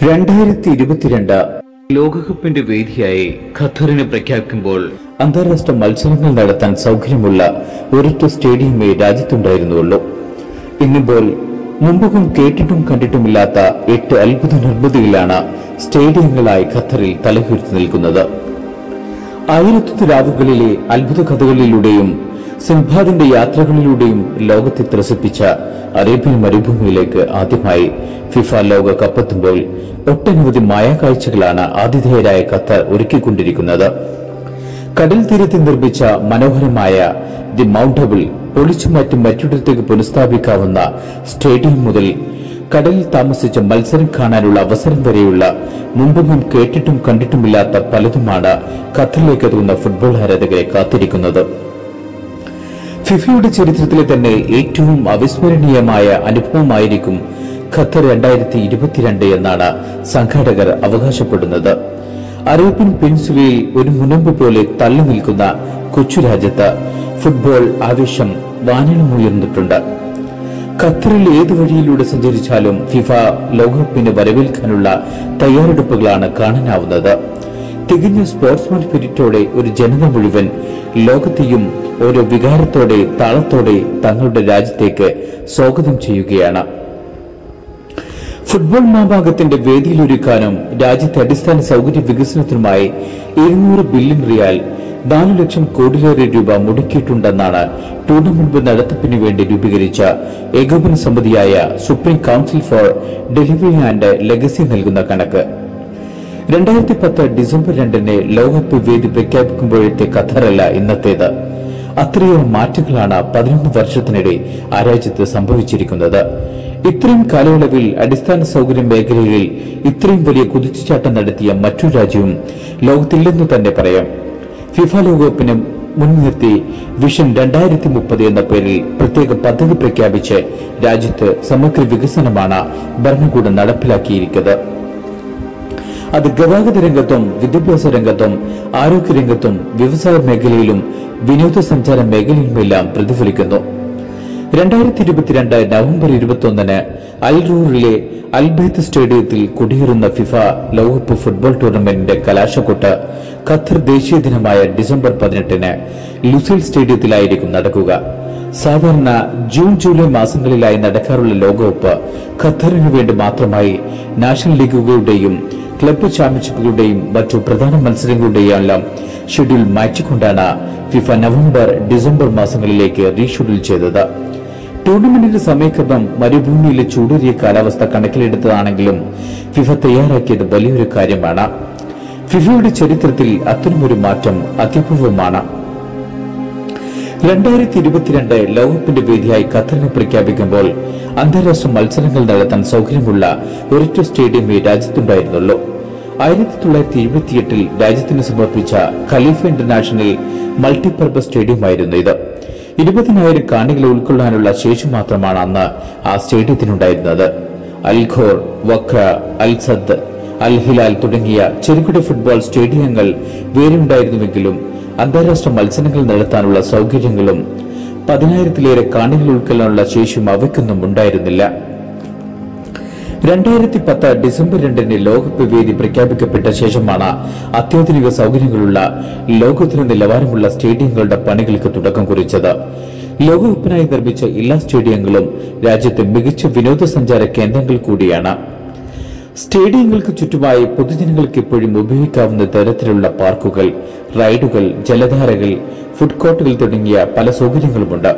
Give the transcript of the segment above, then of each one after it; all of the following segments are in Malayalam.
രണ്ടായിരത്തി ഇരുപത്തിരണ്ട് ലോകകപ്പിന്റെ വേദിയായി ഖത്തറിനെ പ്രഖ്യാപിക്കുമ്പോൾ അന്താരാഷ്ട്ര മത്സരങ്ങൾ നടത്താൻ സൗകര്യമുള്ള ഒരൊറ്റ സ്റ്റേഡിയമേ രാജ്യത്തുണ്ടായിരുന്നുള്ളൂ ഇന്നിപ്പോൾ മുമ്പും കേട്ടിട്ടും കണ്ടിട്ടുമില്ലാത്ത എട്ട് അത്ഭുത നിർമ്മിതികളാണ് സ്റ്റേഡിയങ്ങളായി ഖത്തറിൽ തലകുരുത്തി നിൽക്കുന്നത് ആയിരത്തൊന്ന് രാവുകളിലെ അത്ഭുത കഥകളിലൂടെയും സിംഹാദിന്റെ യാത്രകളിലൂടെയും ലോകത്തെ ത്രസിപ്പിച്ച അറേബ്യൻ മരുഭൂമിയിലേക്ക് ആദ്യമായി ഫിഫ ലോക കപ്പെത്തുമ്പോൾ ഒട്ടനവധി മായാകാഴ്ചകളാണ് ആതിഥേയരായ ഖത്തർ ഒരുക്കിക്കൊണ്ടിരിക്കുന്നത് കടൽ തീരത്ത് നിർമ്മിച്ച മനോഹരമായ ദി മൗണ്ടബിൾ പൊളിച്ചുമാറ്റി മറ്റിടത്തേക്ക് പുനഃസ്ഥാപിക്കാവുന്ന സ്റ്റേഡിയം മുതൽ കടലിൽ താമസിച്ച മത്സരം കാണാനുള്ള അവസരം വരെയുള്ള മുമ്പൊന്നും കേട്ടിട്ടും കണ്ടിട്ടുമില്ലാത്ത പലതുമാണ് ഖത്തറിലേക്ക് എത്തുന്ന ഫുട്ബോൾ ആരാധകരെ കാത്തിരിക്കുന്നത് ഫിഫയുടെ ചരിത്രത്തിലെ തന്നെ ഏറ്റവും അവിസ്മരണീയമായ അനുഭവമായിരിക്കും ഖത്തർ രണ്ടായിരത്തി ഇരുപത്തിരണ്ട് എന്നാണ് സംഘാടകർ അവകാശപ്പെടുന്നത് അറേബ്യൻ പെൻസുലയിൽ ഒരു മുനമ്പ് പോലെ തള്ളി നിൽക്കുന്ന കൊച്ചു രാജ്യത്ത് ഫുട്ബോൾ ആവേശം വാനിളമുയർന്നിട്ടുണ്ട് ഖത്തറിൽ ഏത് വഴിയിലൂടെ സഞ്ചരിച്ചാലും ഫിഫ ലോകകപ്പിന് വരവേൽക്കാനുള്ള തയ്യാറെടുപ്പുകളാണ് കാണാനാവുന്നത് തികഞ്ഞ സ്പോർട്സ്മാൻ സ്പിരിറ്റോടെ ഒരു ജനത മുഴുവൻ ലോകത്തെയും ഓരോ വികാരത്തോടെ താളത്തോടെ തങ്ങളുടെ രാജ്യത്തേക്ക് സ്വാഗതം ചെയ്യുകയാണ് ഫുട്ബോൾ മാഭാഗത്തിന്റെ വേദിയിലൊരുക്കാനും രാജ്യത്തെ അടിസ്ഥാന സൗകര്യ വികസനത്തിനുമായി ഇരുന്നൂറ് ബില്യൺ റിയാൽ നാലു ലക്ഷം കോടിലേറെ രൂപ മുടക്കിയിട്ടുണ്ടെന്നാണ് ടൂർണമെന്റ് നടത്തിപ്പിന് വേണ്ടി രൂപീകരിച്ച ഏകോപന സമിതിയായ supreme council for delivery and legacy നൽകുന്ന കണക്ക് രണ്ടായിരത്തി പത്ത് ഡിസംബർ രണ്ടിന് ലോകകപ്പ് വേദി പ്രഖ്യാപിക്കുമ്പോഴത്തെ ഖത്തറല്ല ഇന്നത്തേത് അത്രയേറെ മാറ്റങ്ങളാണ് പതിനൊന്ന് വർഷത്തിനിടെ ആ രാജ്യത്ത് സംഭവിച്ചിരിക്കുന്നത് ഇത്രയും കാലയളവിൽ അടിസ്ഥാന സൗകര്യ മേഖലയിൽ ഇത്രയും വലിയ കുതിച്ചുചാട്ടം നടത്തിയ മറ്റൊരു രാജ്യവും ലോകത്തില്ലെന്ന് തന്നെ പറയാം ഫിഫ ലോകകപ്പിന് മുൻനിർത്തി വിഷൻ രണ്ടായിരത്തി മുപ്പത് എന്ന പേരിൽ പ്രത്യേക പദ്ധതി പ്രഖ്യാപിച്ച് രാജ്യത്ത് സമഗ്ര വികസനമാണ് ഭരണകൂടം നടപ്പിലാക്കിയിരിക്കുന്നത് അത് ഗതാഗത രംഗത്തും വിദ്യാഭ്യാസ രംഗത്തും ആരോഗ്യ രംഗത്തും വ്യവസായ മേഖലയിലും വിനോദസഞ്ചാര മേഖലയിലുമെല്ലാം പ്രതിഫലിക്കുന്നു രണ്ടായിരത്തി ഇരുപത്തിരണ്ട് നവംബർ ഇരുപത്തിയൊന്നിന് അൽറൂറിലെ അൽബൈത്ത് സ്റ്റേഡിയത്തിൽ കുടിയേറുന്ന ഫിഫ ലോകകപ്പ് ഫുട്ബോൾ ടൂർണമെന്റിന്റെ കലാശക്കൊട്ട് ഖത്തർ ദേശീയ ദിനമായ ഡിസംബർ പതിനെട്ടിന് ലുസൈൽ സ്റ്റേഡിയത്തിലായിരിക്കും നടക്കുക സാധാരണ ജൂൺ ജൂലൈ മാസങ്ങളിലായി നടക്കാറുള്ള ലോകകപ്പ് ഖത്തറിനു വേണ്ടി മാത്രമായി നാഷണൽ ലീഗുകളുടെയും ക്ലബ്ബ് ചാമ്പ്യൻഷിപ്പുകളുടെയും മറ്റു പ്രധാന മത്സരങ്ങളുടെയും എല്ലാം ഷെഡ്യൂൾ മാറ്റിക്കൊണ്ടാണ് ഫിഫ നവംബർ ഡിസംബർ മാസങ്ങളിലേക്ക് റീഷെഡ്യൂൾ ചെയ്തത് ടൂർണമെന്റിന്റെ സമയക്രമം മരുഭൂമിയിലെ ചൂടേറിയ കാലാവസ്ഥ കണക്കിലെടുത്തതാണെങ്കിലും ഫിഫ തയ്യാറാക്കിയത് വലിയൊരു കാര്യമാണ് ഫിഫയുടെ ചരിത്രത്തിൽ അത്തരമൊരു മാറ്റം അത്യപൂർവമാണ് രണ്ടായിരത്തി ഇരുപത്തിരണ്ട് ലോകകപ്പിന്റെ വേദിയായി ഖത്തറിനെ പ്രഖ്യാപിക്കുമ്പോൾ അന്താരാഷ്ട്ര മത്സരങ്ങൾ നടത്താൻ സൗകര്യമുള്ള ഒരൊറ്റ സ്റ്റേഡിയമേ രാജ്യത്തുണ്ടായിരുന്നുള്ളൂ ആയിരത്തി തൊള്ളായിരത്തി എഴുപത്തിയെട്ടിൽ രാജ്യത്തിന് സമർപ്പിച്ച ഖലീഫ ഇന്റർനാഷണൽ മൾട്ടിപർപ്പസ് സ്റ്റേഡിയമായിരുന്നു ഇത് ഇരുപതിനായിരം കാണികളെ ഉൾക്കൊള്ളാനുള്ള ശേഷി മാത്രമാണ് അന്ന് ആ സ്റ്റേഡിയത്തിനുണ്ടായിരുന്നത് അൽഖോർ വക്ര അൽ സദ് അൽ ഹിലാൽ തുടങ്ങിയ ചെറുകിട ഫുട്ബോൾ സ്റ്റേഡിയങ്ങൾ വേറെയുണ്ടായിരുന്നുവെങ്കിലും അന്താരാഷ്ട്ര മത്സരങ്ങൾ നടത്താനുള്ള സൗകര്യങ്ങളും പതിനായിരത്തിലേറെ കാണികൾ ഉൾക്കൊള്ളാനുള്ള ശേഷിയും അവയ്ക്കൊന്നും ഉണ്ടായിരുന്നില്ല രണ്ടായിരത്തി പത്ത് ഡിസംബർ രണ്ടിന് ലോകകപ്പ് വേദി പ്രഖ്യാപിക്കപ്പെട്ട ശേഷമാണ് അത്യാധുനിക സൗകര്യങ്ങളുള്ള ലോകോത്തര നിലവാരമുള്ള സ്റ്റേഡിയങ്ങളുടെ പണികൾക്ക് തുടക്കം കുറിച്ചത് ലോകകപ്പിനായി നിർമ്മിച്ച എല്ലാ സ്റ്റേഡിയങ്ങളും രാജ്യത്തെ മികച്ച വിനോദസഞ്ചാര കേന്ദ്രങ്ങൾ കൂടിയാണ് സ്റ്റേഡിയങ്ങൾക്ക് ചുറ്റുമായി പൊതുജനങ്ങൾക്ക് ഇപ്പോഴും ഉപയോഗിക്കാവുന്ന തരത്തിലുള്ള പാർക്കുകൾ റൈഡുകൾ ജലധാരകൾ ഫുഡ് കോർട്ടുകൾ തുടങ്ങിയ പല സൗകര്യങ്ങളുമുണ്ട്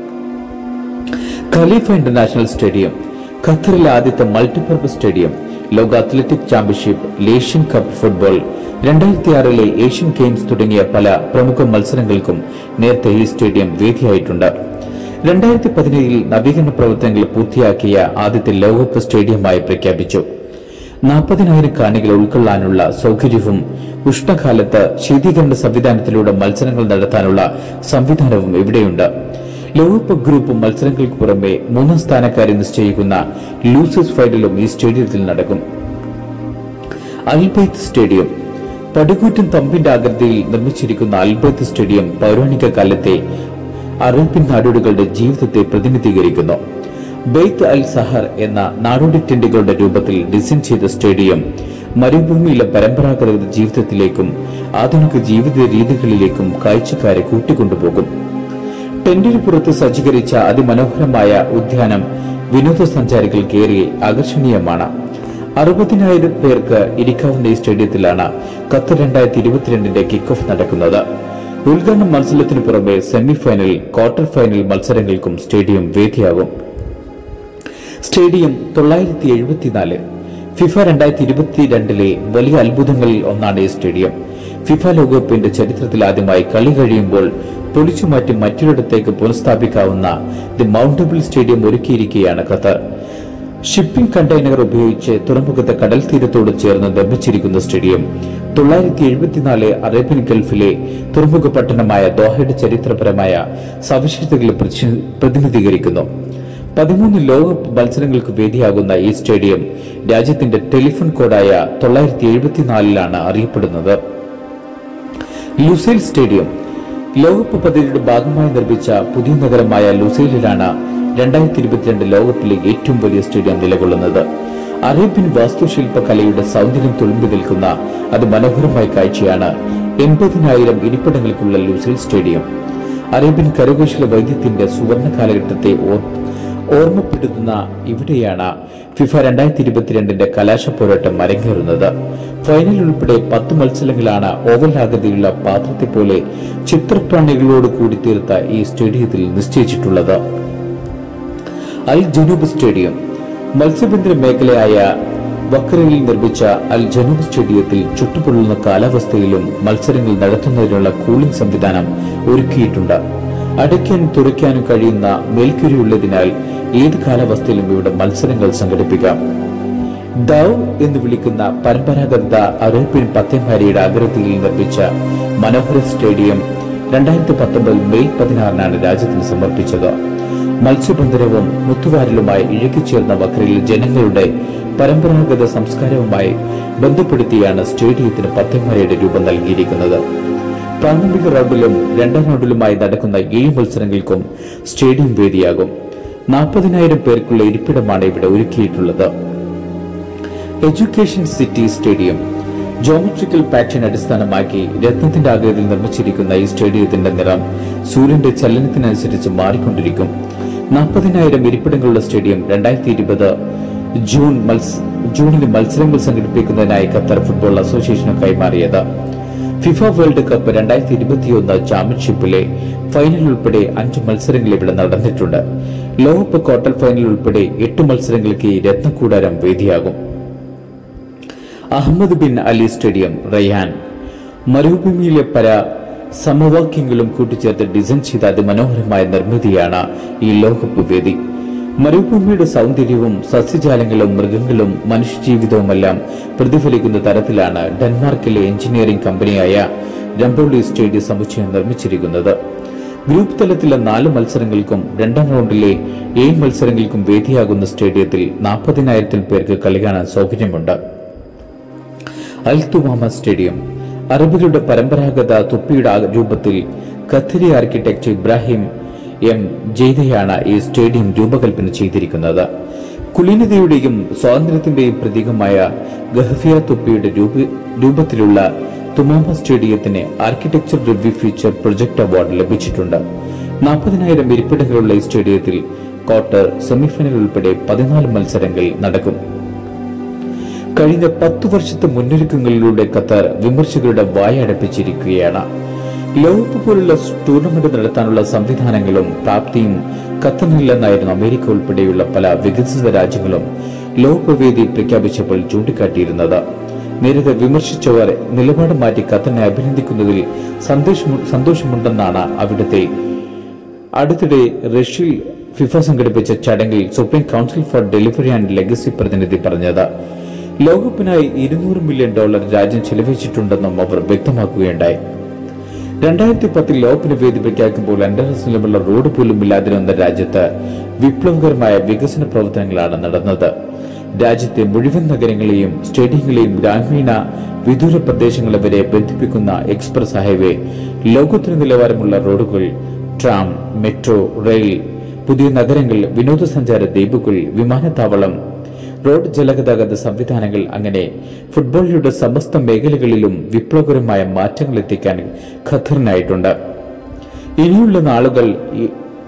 ഖലീഫ ഇന്റർനാഷണൽ സ്റ്റേഡിയം ഖത്തറിലെ ആദ്യത്തെ മൾട്ടിപർപ്പസ് സ്റ്റേഡിയം ലോക athletic championship Asian cup football രണ്ടായിരത്തി ആറിലെ ഏഷ്യൻ ഗെയിംസ് തുടങ്ങിയ പല പ്രമുഖ മത്സരങ്ങൾക്കും നേരത്തെ ഈ സ്റ്റേഡിയം വേദിയായിട്ടുണ്ട് രണ്ടായിരത്തി പതിനേഴിൽ നവീകരണ പ്രവർത്തനങ്ങൾ പൂർത്തിയാക്കിയ ആദ്യത്തെ ലോകകപ്പ് സ്റ്റേഡിയമായി പ്രഖ്യാപിച്ചു നാൽപ്പതിനായിരം കാണികളെ ഉൾക്കൊള്ളാനുള്ള സൗകര്യവും ഉഷ്ണകാലത്ത് ശീതീകരണ സംവിധാനത്തിലൂടെ മത്സരങ്ങൾ നടത്താനുള്ള സംവിധാനവും ഇവിടെയുണ്ട് ലോകകപ്പ് ഗ്രൂപ്പ് മത്സരങ്ങൾക്ക് പുറമെ മൂന്നാം സ്ഥാനക്കാരെ നിശ്ചയിക്കുന്ന ലൂസേഴ്സ് ഫൈനലും ഈ സ്റ്റേഡിയത്തിൽ നടക്കും അൽബൈത്ത് സ്റ്റേഡിയം പടുകൂറ്റൻ തമ്പിന്റെ ആകൃതിയിൽ നിർമ്മിച്ചിരിക്കുന്ന അൽബൈത്ത് സ്റ്റേഡിയം പൗരാണിക കാലത്തെ അറേബ്യൻ നാടുകളുടെ ജീവിതത്തെ പ്രതിനിധീകരിക്കുന്നു ബെയ്ത്ത് അൽ സഹർ എന്ന നാടോടി ടെന്റുകളുടെ രൂപത്തിൽ ഡിസൈൻ ചെയ്ത സ്റ്റേഡിയം മരുഭൂമിയിലെ പരമ്പരാഗത ജീവിതത്തിലേക്കും ആധുനിക ജീവിത രീതികളിലേക്കും കാഴ്ചക്കാരെ കൂട്ടിക്കൊണ്ടുപോകും ടെന്റിന് പുറത്ത് സജ്ജീകരിച്ച അതിമനോഹരമായ ഉദ്യാനം വിനോദസഞ്ചാരികൾക്കേറെ ആകർഷണീയമാണ് അറുപതിനായിരം പേർക്ക് ഇരിക്കാവുന്ന ഈ സ്റ്റേഡിയത്തിലാണ് ഖത്തർ രണ്ടായിരത്തി ഇരുപത്തിരണ്ടിന്റെ കിക്ക് ഓഫ് നടക്കുന്നത് ഉദ്ഘാടന മത്സരത്തിനു പുറമെ സെമി ഫൈനൽ ക്വാർട്ടർ ഫൈനൽ മത്സരങ്ങൾക്കും സ്റ്റേഡിയം വേദിയാകും സ്റ്റേഡിയം തൊള്ളായിരത്തി എഴുപത്തിനാല് ഫിഫ രണ്ടായിരത്തി ഇരുപത്തിരണ്ടിലെ വലിയ അത്ഭുതങ്ങളിൽ ഒന്നാണ് ഈ സ്റ്റേഡിയം ഫിഫ ലോകകപ്പിന്റെ ചരിത്രത്തിൽ ആദ്യമായി കളി കഴിയുമ്പോൾ പൊളിച്ചുമാറ്റി മറ്റൊരിടത്തേക്ക് പുനഃസ്ഥാപിക്കാവുന്ന ദി മൗണ്ടബിൾ സ്റ്റേഡിയം ഒരുക്കിയിരിക്കുകയാണ് ഖത്തർ ഷിപ്പിംഗ് കണ്ടെയ്നർ ഉപയോഗിച്ച് തുറമുഖത്തെ കടൽ തീരത്തോട് ചേർന്ന് നിർമ്മിച്ചിരിക്കുന്ന സ്റ്റേഡിയം തൊള്ളായിരത്തി എഴുപത്തിനാല് അറേബ്യൻ ഗൾഫിലെ തുറമുഖ പട്ടണമായ ദോഹയുടെ ചരിത്രപരമായ സവിശേഷതകളെ പ്രതി- പ്രതിനിധീകരിക്കുന്നു പതിമൂന്ന് ലോകകപ്പ് മത്സരങ്ങൾക്ക് വേദിയാകുന്ന ഈ സ്റ്റേഡിയം രാജ്യത്തിന്റെ ടെലിഫോൺ കോഡായ തൊള്ളായിരത്തി എഴുപത്തിനാലിലാണ് അറിയപ്പെടുന്നത് ലുസൈൽ സ്റ്റേഡിയം ലോകകപ്പ് പദ്ധതിയുടെ ഭാഗമായി നിർമ്മിച്ച പുതിയ നഗരമായ ലുസൈലിലാണ് രണ്ടായിരത്തി ഇരുപത്തിരണ്ട് ലോകകപ്പിലെ ഏറ്റവും വലിയ സ്റ്റേഡിയം നിലകൊള്ളുന്നത് അറേബ്യൻ വാസ്തുശില്പ കലയുടെ സൗന്ദര്യം തുളുമ്പി നിൽക്കുന്ന അതിമനോഹരമായ കാഴ്ചയാണ് എൺപതിനായിരം ഇരിപ്പിടങ്ങൾക്കുള്ള ലുസൈൽ സ്റ്റേഡിയം അറേബ്യൻ കരകൗശല വൈദ്യത്തിന്റെ സുവർണ കാലഘട്ടത്തെ ഓർ- ഓർമ്മപ്പെടുത്തുന്ന ഇവിടെയാണ് ഫിഫ രണ്ടായിരത്തി ഇരുപത്തിരണ്ടിന്റെ കലാശ പോരാട്ടം അരങ്ങേറുന്നത് ഫൈനൽ ഉൾപ്പെടെ പത്ത് മത്സരങ്ങളാണ് ഓവൽ ആകൃതിയുള്ള പാത്രത്തെ പോലെ ചിത്രപ്രാണികളോട് കൂടി തീർത്ത ഈ സ്റ്റേഡിയത്തിൽ നിശ്ചയിച്ചിട്ടുള്ളത് അൽ ജനൂബ് സ്റ്റേഡിയം മത്സ്യബന്ധന മേഖലയായ വക്രയിൽ നിർമ്മിച്ച അൽ ജനൂബ് സ്റ്റേഡിയത്തിൽ ചുട്ടുപൊള്ളുന്ന കാലാവസ്ഥയിലും മത്സരങ്ങൾ നടത്തുന്നതിനുള്ള കൂളിംഗ് സംവിധാനം ഒരുക്കിയിട്ടുണ്ട് അടയ്ക്കാനും തുറയ്ക്കാനും കഴിയുന്ന മേൽക്കൂരയുള്ളതിനാൽ ഏത് കാലാവസ്ഥയിലും ഇവിടെ മത്സരങ്ങൾ സംഘടിപ്പിക്കാം ദൗ എന്ന് വിളിക്കുന്ന പരമ്പരാഗത അറേബ്യൻ പത്തേമാരിയുടെ ആകൃതിയിൽ നിർമ്മിച്ച മനോഹര സ്റ്റേഡിയം രണ്ടായിരത്തി പത്തൊമ്പത് മെയ് പതിനാറിനാണ് രാജ്യത്തിന് സമർപ്പിച്ചത് മത്സ്യബന്ധനവും മുത്തുവാരലുമായി ഇഴുകിച്ചേർന്ന വക്രയിൽ ജനങ്ങളുടെ പരമ്പരാഗത സംസ്കാരവുമായി ബന്ധപ്പെടുത്തിയാണ് സ്റ്റേഡിയത്തിന് പത്തേമാരിയുടെ രൂപം നൽകിയിരിക്കുന്നത് പ്രാഥമിക റൗണ്ടിലും രണ്ടാം റൗണ്ടിലുമായി നടക്കുന്ന ഏഴ് മത്സരങ്ങൾക്കും സ്റ്റേഡിയം വേദിയാകും നാൽപ്പതിനായിരം പേർക്കുള്ള ഇരിപ്പിടമാണ് ഇവിടെ ഒരുക്കിയിട്ടുള്ളത് education city stadium geometrical pattern അടിസ്ഥാനമാക്കി രത്നത്തിന്റെ ആകൃതിയിൽ നിർമ്മിച്ചിരിക്കുന്ന ഈ സ്റ്റേഡിയത്തിന്റെ നിറം സൂര്യന്റെ ചലനത്തിനനുസരിച്ച് മാറിക്കൊണ്ടിരിക്കും നാൽപ്പതിനായിരം ഇരിപ്പിടങ്ങളുള്ള സ്റ്റേഡിയം രണ്ടായിരത്തി ഇരുപത് ജൂൺ മത്സ ജൂണിൽ മത്സരങ്ങൾ സംഘടിപ്പിക്കുന്നതിനായി ഖത്തർ ഫുട്ബോൾ അസോസിയേഷന് കൈമാറിയത് ഫിഫ വേൾഡ് കപ്പ് രണ്ടായിരത്തി ഇരുപത്തിയൊന്ന് ചാമ്പ്യൻഷിപ്പിലെ ഫൈനൽ ഉൾപ്പെടെ അഞ്ച് മത്സരങ്ങൾ ഇവിടെ നടന്നിട്ടുണ്ട് ലോകകപ്പ് ക്വാർട്ടർ ഫൈനൽ ഉൾപ്പെടെ എട്ട് മത്സരങ്ങൾക്ക് ഈ രത്നക്കൂടാരം വേദിയാകും Ahmad bin Ali stadium Rayyan മരുഭൂമിയിലെ പല സമവാക്യങ്ങളും കൂട്ടിച്ചേർത്ത് ഡിസൈൻ ചെയ്ത അതിമനോഹരമായ നിർമ്മിതിയാണ് ഈ ലോകകപ്പ് വേദി മരുഭൂമിയുടെ സൗന്ദര്യവും സസ്യജാലങ്ങളും മൃഗങ്ങളും മനുഷ്യജീവിതവുമെല്ലാം പ്രതിഫലിക്കുന്ന തരത്തിലാണ് ഡെൻമാർക്കിലെ എഞ്ചിനീയറിംഗ് കമ്പനിയായ രംബോളി സ്റ്റേഡിയം സമുച്ചയം നിർമ്മിച്ചിരിക്കുന്നത് ഗ്രൂപ്പ് തലത്തിലെ നാല് മത്സരങ്ങൾക്കും രണ്ടാം റൗണ്ടിലെ ഏഴ് മത്സരങ്ങൾക്കും വേദിയാകുന്ന സ്റ്റേഡിയത്തിൽ നാൽപ്പതിനായിരത്തിൽ പേർക്ക് കളി കാണാൻ സൗകര്യമുണ്ട് അൽ തുമാമ സ്റ്റേഡിയം അറബികളുടെ പരമ്പരാഗത തുപ്പിയുടെ ആ രൂപത്തിൽ ഖത്തരി ആർക്കിടെക്ട് ഇബ്രാഹിം എം ജെയ്ദയാണ് ഈ സ്റ്റേഡിയം രൂപകൽപ്പന ചെയ്തിരിക്കുന്നത് കുലീനതയുടെയും സ്വാതന്ത്ര്യത്തിന്റെയും പ്രതീകമായ ഗഹഫിയ തുപ്പിയുടെ രൂപ രൂപത്തിലുള്ള തുമാമ സ്റ്റേഡിയത്തിന് architecture review feature project award ലഭിച്ചിട്ടുണ്ട് നാൽപ്പതിനായിരം ഇരിപ്പിടങ്ങളുള്ള ഈ സ്റ്റേഡിയത്തിൽ ക്വാർട്ടർ സെമിഫൈനൽ ഉൾപ്പെടെ പതിനാല് മത്സരങ്ങൾ നടക്കും കഴിഞ്ഞ പത്തു വർഷത്തെ മുന്നൊരുക്കങ്ങളിലൂടെ ഖത്തർ വിമർശകരുടെ വായ അടപ്പിച്ചിരിക്കുകയാണ് ലോകകപ്പ് പോലുള്ള ടൂർണമെന്റ് നടത്താനുള്ള സംവിധാനങ്ങളും പ്രാപ്തിയും ഖത്തറിനില്ലെന്നായിരുന്നു അമേരിക്ക ഉൾപ്പെടെയുള്ള പല വികസിത രാജ്യങ്ങളും ലോകകപ്പ് വേദി പ്രഖ്യാപിച്ചപ്പോൾ ചൂണ്ടിക്കാട്ടിയിരുന്നത് നേരത്തെ വിമർശിച്ചവർ നിലപാട് മാറ്റി ഖത്തറിനെ അഭിനന്ദിക്കുന്നതിൽ സന്തോഷം സന്തോഷമുണ്ടെന്നാണ് അവിടുത്തെ അടുത്തിടെ റഷ്യയിൽ ഫിഫ സംഘടിപ്പിച്ച ചടങ്ങിൽ supreme council for delivery and legacy പ്രതിനിധി പറഞ്ഞത് ലോകകപ്പിനായി ഇരുന്നൂറ് മില്യൺ ഡോളർ രാജ്യം ചെലവഴിച്ചിട്ടുണ്ടെന്നും അവർ വ്യക്തമാക്കുകയുണ്ടായി രണ്ടായിരത്തി പത്തിൽ ലോകകപ്പിന് വേദി പ്രഖ്യാപിക്കുമ്പോൾ അന്തർദേശീയമുള്ള റോഡ് പോലും ഇല്ലാതിരുന്ന രാജ്യത്ത് വിപ്ലവകരമായ വികസന പ്രവർത്തനങ്ങളാണ് നടന്നത് രാജ്യത്തെ മുഴുവൻ നഗരങ്ങളെയും സ്റ്റേഡിയങ്ങളെയും ഗ്രാമീണ വിദൂര പ്രദേശങ്ങളെ വരെ ബന്ധിപ്പിക്കുന്ന എക്സ്പ്രസ് ഹൈവേ ലോകോത്തര നിലവാരമുള്ള റോഡുകൾ ട്രാം മെട്രോ റെയിൽ പുതിയ നഗരങ്ങൾ വിനോദസഞ്ചാര ദ്വീപുകൾ വിമാനത്താവളം റോഡ് ജലഗതാഗത സംവിധാനങ്ങൾ അങ്ങനെ ഫുട്ബോളിയുടെ സമസ്ത മേഖലകളിലും വിപ്ലവകരമായ മാറ്റങ്ങൾ എത്തിക്കാൻ ഖത്തറിനായിട്ടുണ്ട് ഇനിയുള്ള നാളുകൾ ഈ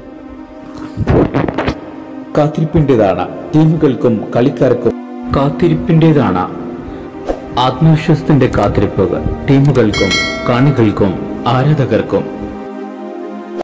കാത്തിരിപ്പിന്റേതാണ് ടീമുകൾക്കും കളിക്കാർക്കും കാത്തിരിപ്പിന്റേതാണ് ആത്മവിശ്വാസത്തിന്റെ കാത്തിരിപ്പ് ടീമുകൾക്കും കാണികൾക്കും ആരാധകർക്കും